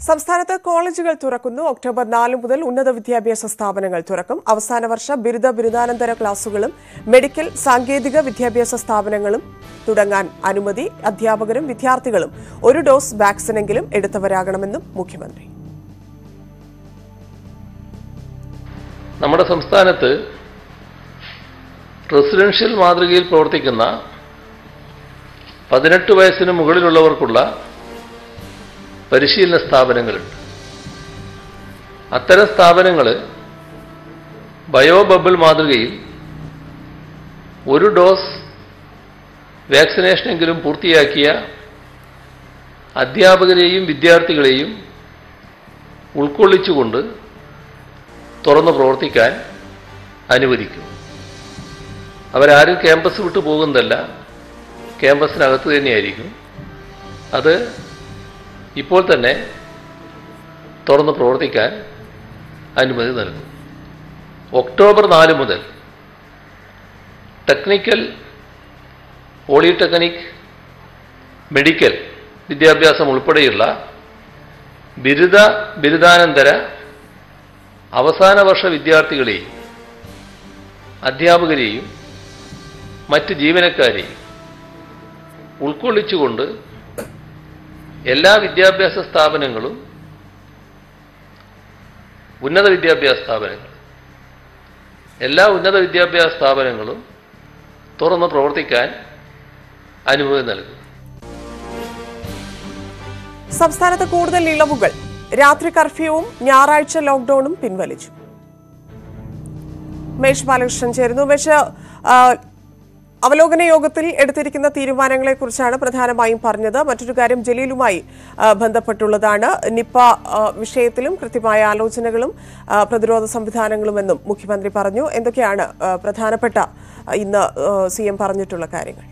സംസ്ഥാനത്ത് കോളേജുകൾ തുറക്കുന്നു ഒക്ടോബർ നാല് മുതൽ ഉന്നത വിദ്യാഭ്യാസ സ്ഥാപനങ്ങൾ തുറക്കും അവസാന വർഷ ബിരുദ ബിരുദാനന്തര ക്ലാസുകളും മെഡിക്കൽ സാങ്കേതിക വിദ്യാഭ്യാസ സ്ഥാപനങ്ങളും തുടങ്ങാൻ അനുമതി അധ്യാപകരും വിദ്യാർത്ഥികളും ഒരു ഡോസ് വാക്സിനെങ്കിലും എടുത്തവരാകണമെന്നും മുഖ്യമന്ത്രി നമ്മുടെ സംസ്ഥാനത്ത് റെസിഡൻഷ്യൽ മാതൃകയിൽ പ്രവർത്തിക്കുന്ന പതിനെട്ട് വയസ്സിന് മുകളിലുള്ളവർക്കുള്ള പരിശീലന സ്ഥാപനങ്ങളുണ്ട് അത്തരം സ്ഥാപനങ്ങൾ ബയോ ബബിൾ മാതൃകയിൽ ഒരു ഡോസ് വാക്സിനേഷനെങ്കിലും പൂർത്തിയാക്കിയ അധ്യാപകരെയും വിദ്യാർത്ഥികളെയും ഉൾക്കൊള്ളിച്ചുകൊണ്ട് തുറന്ന് പ്രവർത്തിക്കാൻ അനുവദിക്കും അവരാരും ക്യാമ്പസ് വിട്ടു പോകുന്നതല്ല ക്യാമ്പസിനകത്ത് തന്നെയായിരിക്കും അത് ഇപ്പോൾ തന്നെ തുറന്ന് പ്രവർത്തിക്കാൻ അനുമതി നൽകും ഒക്ടോബർ നാല് മുതൽ ടെക്നിക്കൽ പോളിടെക്നിക് മെഡിക്കൽ വിദ്യാഭ്യാസം ഉൾപ്പെടെയുള്ള ബിരുദ ബിരുദാനന്തര അവസാന വർഷ വിദ്യാർത്ഥികളെയും അധ്യാപകരെയും മറ്റ് ജീവനക്കാരെയും ഉൾക്കൊള്ളിച്ചുകൊണ്ട് എല്ലാ വിദ്യാഭ്യാസ സ്ഥാപനങ്ങളും ഉന്നത വിദ്യാഭ്യാസ സ്ഥാപനങ്ങൾ എല്ലാ ഉന്നത വിദ്യാഭ്യാസ സ്ഥാപനങ്ങളും തുറന്ന് പ്രവർത്തിക്കാൻ അനുമതി നൽകും സംസ്ഥാനത്ത് കൂടുതൽ ഇളവുകൾ രാത്രി കർഫ്യൂവും ഞായറാഴ്ച ലോക്ഡൌണും പിൻവലിച്ചു മേഷ് ബാലകൃഷ്ണൻ ചേരുന്നു മേഷ് ആ, അവലോകന യോഗത്തിൽ എടുത്തിരിക്കുന്ന തീരുമാനങ്ങളെ കുറിച്ചാണ് പ്രധാനമായും പറഞ്ഞത് മറ്റൊരു കാര്യം ജലീലുമായി ആ, ബന്ധപ്പെട്ടുള്ളതാണ് നിപ്പ ആ, വിഷയത്തിലും കൃത്യമായ ആലോചനകളും ആ, പ്രതിരോധ സംവിധാനങ്ങളുമെന്നും മുഖ്യമന്ത്രി പറഞ്ഞു എന്തൊക്കെയാണ് ആ, പ്രധാനപ്പെട്ട ആ, ഇന്ന് സി എം പറഞ്ഞിട്ടുള്ള കാര്യങ്ങൾ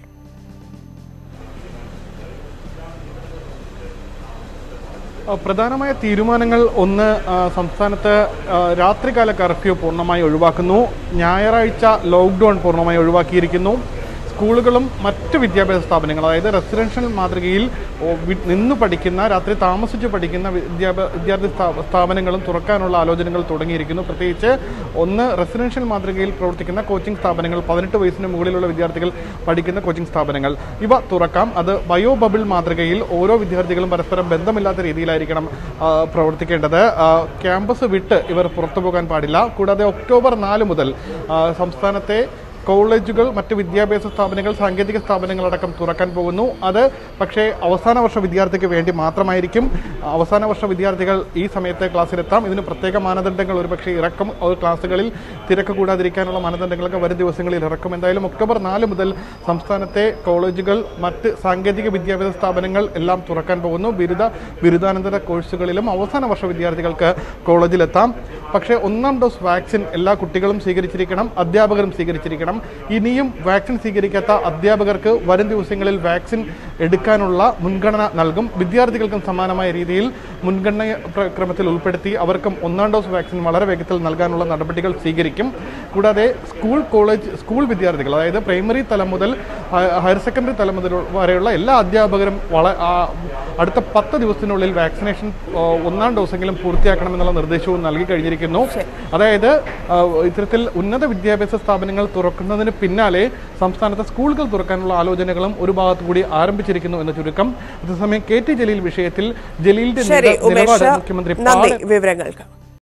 ആ, പ്രധാനമായ തീരുമാനങ്ങൾ ഒന്ന് ആ, സംസ്ഥാനത്ത് ആ, രാത്രികാല കർഫ്യൂ പൂർണ്ണമായി ഒഴിവാക്കുന്നു ഞായറാഴ്ച ലോക്ക്ഡൗൺ പൂർണ്ണമായി ഒഴിവാക്കിയിരിക്കുന്നു സ്കൂളുകളും മറ്റ് വിദ്യാഭ്യാസ സ്ഥാപനങ്ങൾ അതായത് റെസിഡൻഷ്യൽ മാതൃകയിൽ ഓ, വി- നിന്ന് പഠിക്കുന്ന രാത്രി താമസിച്ച് പഠിക്കുന്ന വിദ്യാഭ്യാ വിദ്യാർത്ഥി സ്ഥാ- സ്ഥാപനങ്ങളും തുറക്കാനുള്ള ആലോചനകൾ തുടങ്ങിയിരിക്കുന്നു പ്രത്യേകിച്ച് ഒന്ന് റെസിഡൻഷ്യൽ മാതൃകയിൽ പ്രവർത്തിക്കുന്ന കോച്ചിംഗ് സ്ഥാപനങ്ങൾ പതിനെട്ട് വയസ്സിന് മുകളിലുള്ള വിദ്യാർത്ഥികൾ പഠിക്കുന്ന കോച്ചിംഗ് സ്ഥാപനങ്ങൾ ഇവ തുറക്കാം അത് ബയോ ബബിൾ മാതൃകയിൽ ഓരോ വിദ്യാർത്ഥികളും പരസ്പരം ബന്ധമില്ലാത്ത രീതിയിലായിരിക്കണം ആ, പ്രവർത്തിക്കേണ്ടത് ആ, ക്യാമ്പസ് വിട്ട് ഇവർ പുറത്തു പോകാൻ പാടില്ല കൂടാതെ ഒക്ടോബർ നാല് മുതൽ ആ, സംസ്ഥാനത്തെ കോളേജുകൾ മറ്റ് വിദ്യാഭ്യാസ സ്ഥാപനങ്ങൾ സാങ്കേതിക സ്ഥാപനങ്ങളടക്കം തുറക്കാൻ പോകുന്നു അത് പക്ഷേ അവസാന വർഷ വിദ്യാർത്ഥിക്ക് വേണ്ടി മാത്രമായിരിക്കും അവസാന വർഷ വിദ്യാർത്ഥികൾ ഈ സമയത്ത് ക്ലാസ്സിലെത്താം ഇതിന് പ്രത്യേക മാനദണ്ഡങ്ങൾ ഒരുപക്ഷെ ഇറക്കും അത് ക്ലാസ്സുകളിൽ തിരക്ക് കൂടാതിരിക്കാനുള്ള മാനദണ്ഡങ്ങളൊക്കെ വരും ദിവസങ്ങളിൽ ഇറക്കും എന്തായാലും ഒക്ടോബർ നാല് മുതൽ സംസ്ഥാനത്തെ കോളേജുകൾ മറ്റ് സാങ്കേതിക വിദ്യാഭ്യാസ സ്ഥാപനങ്ങൾ എല്ലാം തുറക്കാൻ പോകുന്നു ബിരുദ ബിരുദാനന്തര കോഴ്സുകളിലും അവസാന വർഷ വിദ്യാർത്ഥികൾക്ക് കോളേജിലെത്താം പക്ഷേ ഒന്നാം ഡോസ് വാക്സിൻ എല്ലാ കുട്ടികളും സ്വീകരിച്ചിരിക്കണം അധ്യാപകരും സ്വീകരിച്ചിരിക്കണം ഇനിയും വാക്സിൻ സ്വീകരിക്കാത്ത അധ്യാപകർക്ക് വരും ദിവസങ്ങളിൽ വാക്സിൻ എടുക്കാനുള്ള മുൻഗണന നൽകും വിദ്യാർത്ഥികൾക്കും സമാനമായ രീതിയിൽ മുൻഗണന പ്ര- ക്രമത്തിൽ ഉൾപ്പെടുത്തി അവർക്കും ഒന്നാം ഡോസ് വാക്സിൻ വളരെ വേഗത്തിൽ നൽകാനുള്ള നടപടികൾ സ്വീകരിക്കും കൂടാതെ സ്കൂൾ കോളേജ് സ്കൂൾ വിദ്യാർത്ഥികൾ അതായത് പ്രൈമറി തലം മുതൽ ഹ- ഹയർ സെക്കൻഡറി തലം മുതൽ വരെയുള്ള എല്ലാ അധ്യാപകരും വള ആ, അടുത്ത പത്ത് ദിവസത്തിനുള്ളിൽ വാക്സിനേഷൻ ആ, ഒന്നാം ഡോസെങ്കിലും പൂർത്തിയാക്കണമെന്നുള്ള നിർദ്ദേശവും നൽകി കഴിഞ്ഞിരിക്കുന്നു അതായത് ആ, ഇത്തരത്തിൽ ഉന്നത വിദ്യാഭ്യാസ സ്ഥാപനങ്ങൾ തുറക്കുന്നതിന് പിന്നാലെ സംസ്ഥാനത്തെ സ്കൂളുകൾ തുറക്കാനുള്ള ആലോചനകളും ഒരു ഭാഗത്തു കൂടി ആരംഭിച്ചിരിക്കുന്നു എന്ന് ചുരുക്കം അതേസമയം കെ ടി ജലീൽ വിഷയത്തിൽ ജലീലിന്റെ ശരി നില- നിലപാട് ഉമേഷ് മുഖ്യമന്ത്രി നന്ദി പാടെ വിവരങ്ങൾക്ക്